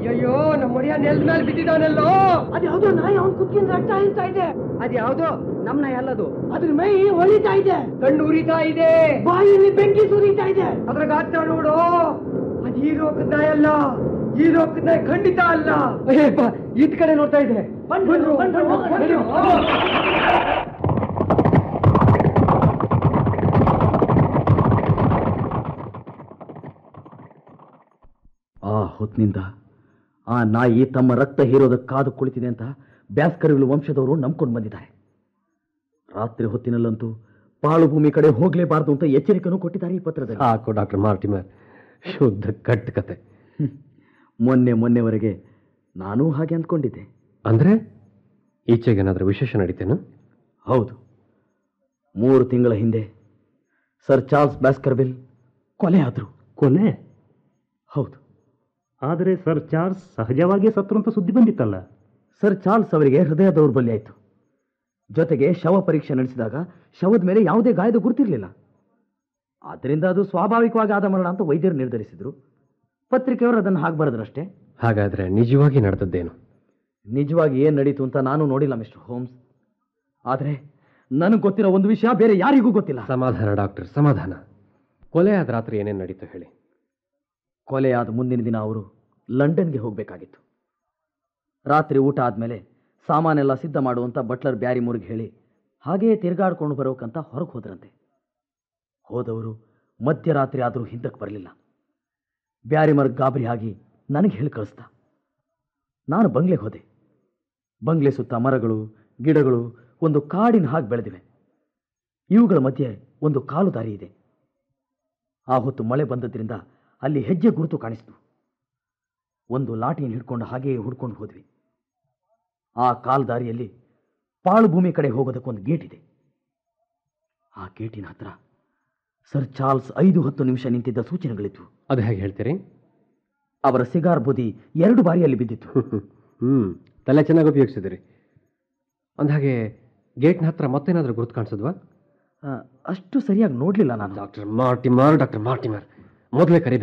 ಅಯ್ಯಯ್ಯೋ ನಮ್ಮ ಒಡೆಯ ನೆಲದ ಮೇಲೆ ಬಿದ್ದಿದ್ದಾನೆಲ್ಲೋ ಅದು ಯಾವ್ದೋ ನಾಯಿ ಅವ್ನ್ ಕುತ್ತಿಗೆ ರಕ್ತ ಹಿಂತಾ ಇದೆ ಅದು ಯಾವ್ದೋ ನಮ್ಮ ನಾಯಿ ಅಲ್ಲದು ಅದ್ರ ಮೈ ಹೊಳಿತಾ ಇದೆ ಕಣ್ಣು ಉರಿತಾ ಇದೆ ಬಾಯಲ್ಲಿ ಬೆಂಕಿ ಸುರಿತಾ ಇದೆ ಅದ್ರ ಗಾತ್ರ ನೋಡು ಅದು ಈ ರೋಗದ ನಾಯಿ ಅಲ್ಲ ಈ ರೋಗದ ನಾಯಿ ಖಂಡಿತ ಅಲ್ಲ ಅಯ್ಯಪ್ಪ ಈತ್ ಕಡೆ ನೋಡ್ತಾ ಇದೆ ಬಂದ್ರು, ಬಂದ್ರು, ನಡಿ. ಆ ಹೊತ್ತಿನಿಂದ ಆ ನಾಯಿ ತಮ್ಮ ರಕ್ತ ಹೀರೋದಕ್ಕೆ ಕಾದು ಕುಳಿತಿದೆ ಅಂತ ಬ್ಯಾಸ್ಕರಿಗಳು ವಂಶದವರು ನಂಬ್ಕೊಂಡು ಬಂದಿದ್ದಾರೆ ರಾತ್ರಿ ಹೊತ್ತಿನಲ್ಲಂತೂ ಪಾಳು ಭೂಮಿ ಕಡೆ ಹೋಗಲೇಬಾರದು ಅಂತ ಎಚ್ಚರಿಕೆನೂ ಕೊಟ್ಟಿದ್ದಾರೆ ಈ ಪತ್ರದಲ್ಲಿ ಸಾಕು ಡಾಕ್ಟರ್ ಮಾರ್ಟಿಮರ್ ಶುದ್ಧ ಕಟ್ಟು ಕತೆ ಹ್ಮ್. ಮೊನ್ನೆ ಮೊನ್ನೆವರೆಗೆ ನಾನೂ ಹಾಗೆ ಅಂದ್ಕೊಂಡಿದ್ದೆ ಅಂದ್ರೆ ಈಚೆಗೇನಾದ್ರೂ ವಿಶೇಷ ನಡೀತೇನು ಹೌದು ಮೂರು ತಿಂಗಳ ಹಿಂದೆ ಸರ್ ಚಾರ್ಲ್ಸ್ ಬ್ಯಾಸ್ಕರ್ವಿಲ್ ಕೊಲೆ ಆದರು ಕೊಲೆ ಹೌದು ಆದರೆ ಸರ್ ಚಾರ್ಲ್ಸ್ ಸಹಜವಾಗಿಯೇ ಸತ್ರು ಅಂತ ಸುದ್ದಿ ಬಂದಿತ್ತಲ್ಲ ಸರ್ ಚಾರ್ಲ್ಸ್ ಅವರಿಗೆ ಹೃದಯ ದೌರ್ಬಲ್ಯ ಆಯಿತು ಜೊತೆಗೆ ಶವ ಪರೀಕ್ಷೆ ನಡೆಸಿದಾಗ ಶವದ ಮೇಲೆ ಯಾವುದೇ ಗಾಯದ ಗುರುತಿರಲಿಲ್ಲ ಆದ್ದರಿಂದ ಅದು ಸ್ವಾಭಾವಿಕವಾಗಿ ಆದ ಮರಣ ಅಂತ ವೈದ್ಯರು ನಿರ್ಧರಿಸಿದ್ರು ಪತ್ರಿಕೆಯವರು ಅದನ್ನು ಹಾಗೆ ಬರೆದ್ರಷ್ಟೇ ಹಾಗಾದ್ರೆ ನಿಜವಾಗಿ ನಡೆದದ್ದೇನು ನಿಜವಾಗಿ ಏನು ನಡೀತು ಅಂತ ನಾನು ನೋಡಿಲ್ಲ ಮಿಸ್ಟರ್ ಹೋಮ್ಸ್ ಆದರೆ ನನಗೆ ಗೊತ್ತಿರೋ ಒಂದು ವಿಷಯ ಬೇರೆ ಯಾರಿಗೂ ಗೊತ್ತಿಲ್ಲ ಸಮಾಧಾನ ಡಾಕ್ಟರ್ ಸಮಾಧಾನ ಕೊಲೆ ಆದ ರಾತ್ರಿ ಏನೇನು ನಡೀತು ಹೇಳಿ ಕೊಲೆಯಾದ ಮುಂದಿನ ದಿನ ಅವರು ಲಂಡನ್ಗೆ ಹೋಗಬೇಕಾಗಿತ್ತು ರಾತ್ರಿ ಊಟ ಆದಮೇಲೆ ಸಾಮಾನೆಲ್ಲ ಸಿದ್ಧ ಮಾಡುವಂತ ಬಟ್ಲರ್ ಬ್ಯಾರಿಮೂರ್ಗೆ ಹೇಳಿ ಹಾಗೆಯೇ ತಿರುಗಾಡ್ಕೊಂಡು ಬರೋಕಂತ ಹೊರಗೆ ಹೋದ್ರಂತೆ ಹೋದವರು ಮಧ್ಯರಾತ್ರಿ ಆದರೂ ಹಿಂದಕ್ಕೆ ಬರಲಿಲ್ಲ ಬ್ಯಾರಿಮರ್ ಗಾಬರಿ ಆಗಿ ನನಗೆ ಹೇಳಿ ಕಳಿಸ್ದ ನಾನು ಬಂಗ್ಲೆಗೆ ಹೋದೆ ಬಂಗ್ಲೆ ಸುತ್ತ ಮರಗಳು ಗಿಡಗಳು ಒಂದು ಕಾಡಿನ ಹಾಗೆ ಬೆಳೆದಿವೆ ಇವುಗಳ ಮಧ್ಯೆ ಒಂದು ಕಾಲು ದಾರಿ ಇದೆ ಆ ಹೊತ್ತು ಮಳೆ ಬಂದದ್ರಿಂದ ಅಲ್ಲಿ ಹೆಜ್ಜೆ ಗುರುತು ಕಾಣಿಸ್ತು ಒಂದು ಲಾಠಿಯನ್ನು ಹಿಡ್ಕೊಂಡು ಹಾಗೆಯೇ ಹುಡ್ಕೊಂಡು ಹೋದ್ವಿ ಆ ಕಾಲ್ ದಾರಿಯಲ್ಲಿ ಪಾಳು ಭೂಮಿ ಕಡೆ ಹೋಗೋದಕ್ಕೊಂದು ಗೇಟ್ ಇದೆ ಆ ಗೇಟಿನ ಹತ್ರ ಸರ್ ಚಾರ್ಲ್ಸ್ ಐದು ಹತ್ತು ನಿಮಿಷ ನಿಂತಿದ್ದ ಸೂಚನೆಗಳಿದ್ವು ಅದು ಹೇಗೆ ಹೇಳ್ತೀರಿ ಅವರ ಸಿಗಾರ್ ಬುದಿ ಎರಡು ಬಾರಿ ಅಲ್ಲಿ ಬಿದ್ದಿತ್ತು ಹ್ಮ್ ತಲೆ ಚೆನ್ನಾಗಿ ಉಪಯೋಗಿಸಿದಿರಿ ಅಂದಹಾಗೆ ಗೇಟ್ನ ಹತ್ರ ಮತ್ತೇನಾದ್ರೂ ಗುರುತು ಕಾಣಿಸಿದ್ವಾ ಆ, ಅಷ್ಟು ಸರಿಯಾಗಿ ನೋಡ್ಲಿಲ್ಲ ನಾನು ಡಾಕ್ಟರ್ ಮಾರ್ಟಿಮರ್ ಡಾಕ್ಟರ್ ಮಾರ್ಟಿಮರ್ ಮೊದಲೇ ಕರಿ